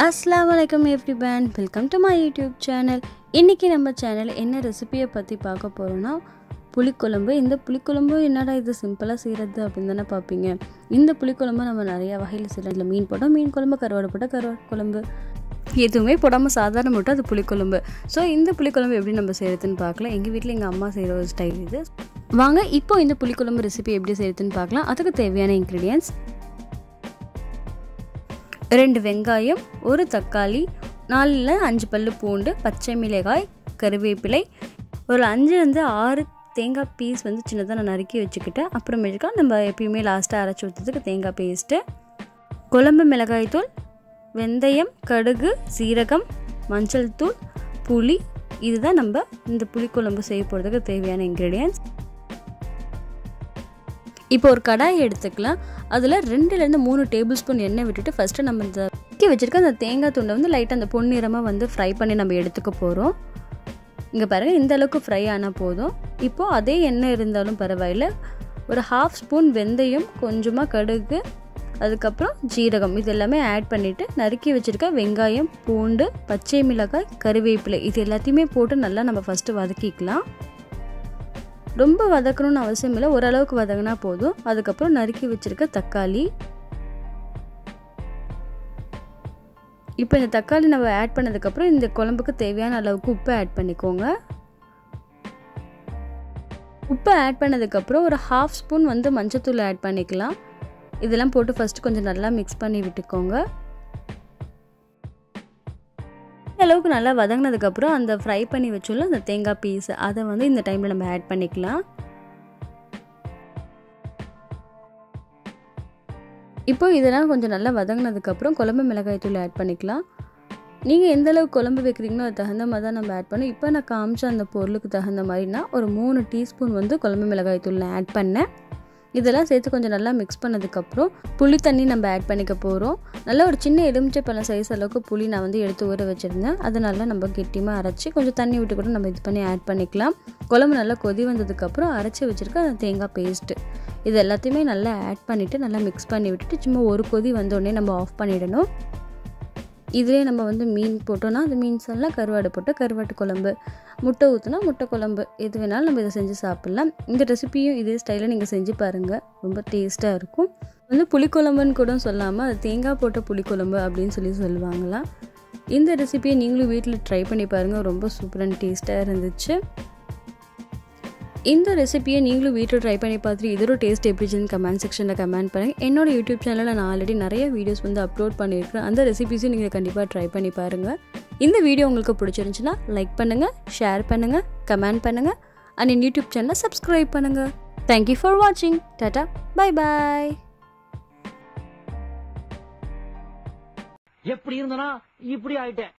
அஸ்லாம் வலைக்கம் every fan welcome to my YouTube channel இன்றைக்கி நம்ம சேனல் என்ன ரெசிபியை பற்றி பார்க்க போகிறோன்னா புளிக்குழம்பு இந்த புளிக்குழம்பு என்னடா இது சிம்பிளாக செய்கிறது அப்படின்னு தானே பார்ப்பீங்க இந்த புளிக்குழம்பு நம்ம நிறையா வகையில் செய்யலாம் இல்லை மீன் போட்டால் மீன் குழம்பு கருவாடு போட்டால் கருவாடு குழம்பு எதுவுமே போடாமல் சாதாரண மட்டும் அது புளிக்குழம்பு ஸோ இந்த புளிக்குழம்பு எப்படி நம்ம செய்கிறதுன்னு பார்க்கலாம் எங்கள் வீட்டில் எங்கள் அம்மா செய்கிற ஒரு ஸ்டைல் இது வாங்க இப்போ இந்த புளிக்குழம்பு ரெசிபி எப்படி செய்கிறதுன்னு பார்க்கலாம் அதுக்கு தேவையான இன்க்ரீடியன்ஸ் ரெண்டு வெங்காயம் ஒரு தக்காளி நாலில் அஞ்சு பல்லு பூண்டு பச்சை மிளகாய் கருவேப்பிலை ஒரு அஞ்சுலேருந்து ஆறு தேங்காய் பீஸ் வந்து சின்னதாக நான் நறுக்கி வச்சுக்கிட்டேன் அப்புறமேட்டுக்கா நம்ம எப்பயுமே லாஸ்ட்டாக அரைச்சி ஊற்றுறதுக்கு தேங்காய் பேஸ்ட்டு குழம்பு மிளகாய் தூள் வெந்தயம் கடுகு சீரகம் மஞ்சள் தூள் புளி இதுதான் நம்ம இந்த புளிக்குழம்பு செய்ய போகிறதுக்கு தேவையான இன்க்ரீடியன்ஸ் இப்போ ஒரு கடாய் எடுத்துக்கலாம் அதில் ரெண்டுலேருந்து மூணு டேபிள் ஸ்பூன் எண்ணெய் விட்டுட்டு ஃபஸ்ட்டு நம்ம இந்த வைக்க வச்சுருக்க அந்த தேங்காய் துண்டை வந்து லைட்டாக அந்த பொன்னிறமாக வந்து ஃப்ரை பண்ணி நம்ம எடுத்துக்க போகிறோம் இங்கே பாருங்கள் இந்த அளவுக்கு ஃப்ரை ஆனால் போதும் இப்போது அதே எண்ணெய் இருந்தாலும் பரவாயில்ல ஒரு ஹாஃப் ஸ்பூன் வெந்தயம் கொஞ்சமாக கடுகு அதுக்கப்புறம் ஜீரகம் இது எல்லாமே ஆட் பண்ணிவிட்டு நறுக்கி வச்சுருக்க வெங்காயம் பூண்டு பச்சை மிளகாய் கருவேப்பிலை இது எல்லாத்தையுமே போட்டு நல்லா நம்ம ஃபஸ்ட்டு வதக்கிக்கலாம் ரொம்ப வதக்கணும்னு அவசியம் இல்லை ஓரளவுக்கு வதங்கினா போதும் அதுக்கப்புறம் நறுக்கி வச்சுருக்க தக்காளி இப்போ இந்த தக்காளி நம்ம ஆட் பண்ணதுக்கப்புறம் இந்த குழம்புக்கு தேவையான அளவுக்கு உப்பு ஆட் பண்ணிக்கோங்க உப்பு ஆட் பண்ணதுக்கப்புறம் ஒரு ஹாஃப் ஸ்பூன் வந்து மஞ்சத்தூள் ஆட் பண்ணிக்கலாம் இதெல்லாம் போட்டு ஃபஸ்ட்டு கொஞ்சம் நல்லா மிக்ஸ் பண்ணி விட்டுக்கோங்க இந்த அளவுக்கு நல்லா வதங்கினதுக்கப்புறம் அந்த ஃப்ரை பண்ணி வச்சோம்ல அந்த தேங்காய் பீஸ் அதை வந்து இந்த டைமில் நம்ம ஆட் பண்ணிக்கலாம் இப்போ இதெல்லாம் கொஞ்சம் நல்லா வதங்கினதுக்கப்புறம் குழம்பு மிளகாய் தூள் ஆட் பண்ணிக்கலாம் நீங்கள் எந்த அளவுக்கு குழம்பு வைக்கிறீங்களோ அது தகுந்த மாதிரி தான் நம்ம ஆட் பண்ணோம் இப்போ நான் காமிச்ச அந்த பொருளுக்கு தகுந்த மாதிரினா ஒரு மூணு டீஸ்பூன் வந்து குழம்பு மிளகாய் தூள் நான் ஆட் பண்ணேன் இதெல்லாம் சேர்த்து கொஞ்சம் நல்லா மிக்ஸ் பண்ணதுக்கப்புறம் புளி தண்ணி நம்ம ஆட் பண்ணிக்க போகிறோம் நல்லா ஒரு சின்ன எலுமிச்சை பழம் சைஸ் அளவுக்கு புளி நான் வந்து எடுத்து ஊற வச்சுருந்தேன் அதை நல்லா நம்ம கெட்டியமாக அரைச்சி கொஞ்சம் தண்ணி விட்டு கூட நம்ம இது பண்ணி ஆட் பண்ணிக்கலாம் குழம்பு நல்லா கொதி வந்ததுக்கப்புறம் அரைச்சி வச்சுருக்க அந்த தேங்காய் பேஸ்ட்டு இது எல்லாத்தையுமே நல்லா ஆட் பண்ணிவிட்டு நல்லா மிக்ஸ் பண்ணி விட்டுட்டு சும்மா ஒரு கொதி வந்தோடனே நம்ம ஆஃப் பண்ணிடணும் இதிலே நம்ம வந்து மீன் போட்டோன்னா அந்த மீன் எல்லாம் கருவாடு போட்டு கருவாட்டு குழம்பு முட்டை ஊற்றுனா முட்டை குழம்பு எது வேணாலும் நம்ம இதை செஞ்சு சாப்பிட்லாம் இந்த ரெசிபியும் இதே ஸ்டைலில் நீங்கள் செஞ்சு பாருங்கள் ரொம்ப டேஸ்ட்டாக இருக்கும் வந்து புளிக்குழம்புன்னு கூட சொல்லாமல் அது தேங்காய் போட்ட புளிக்குழம்பு அப்படின்னு சொல்லி சொல்லுவாங்களாம் இந்த ரெசிபியை நீங்களும் வீட்டில் ட்ரை பண்ணி பாருங்கள் ரொம்ப சூப்பரான டேஸ்ட்டாக இருந்துச்சு இந்த ரெசிபியை நீங்களும் வீட்டில் ட்ரை பண்ணி பார்த்துட்டு இதோட டேஸ்ட் எப்படி இருந்துச்சுன்னு கமெண்ட் செக்ஷனில் கமெண்ட் பண்ணுங்கள் என்னோட யூடியூப் சேனலில் நான் ஆல்ரெடி நிறைய வீடியோஸ் வந்து அப்லோட் பண்ணியிருக்கேன் அந்த ரெசிபிஸும் நீங்கள் கண்டிப்பாக ட்ரை பண்ணி பாருங்கள் இந்த வீடியோ உங்களுக்கு பிடிச்சிருந்துச்சுன்னா லைக் பண்ணுங்கள் ஷேர் பண்ணுங்கள் கமெண்ட் பண்ணுங்கள் அண்ட் என் யூடியூப் சேனலை சப்ஸ்கிரைப் பண்ணுங்கள் தேங்க்யூ ஃபார் வாட்சிங் டாட்டா பை பாய் எப்படி இருந்தனா இப்படி ஆயிட்டேன்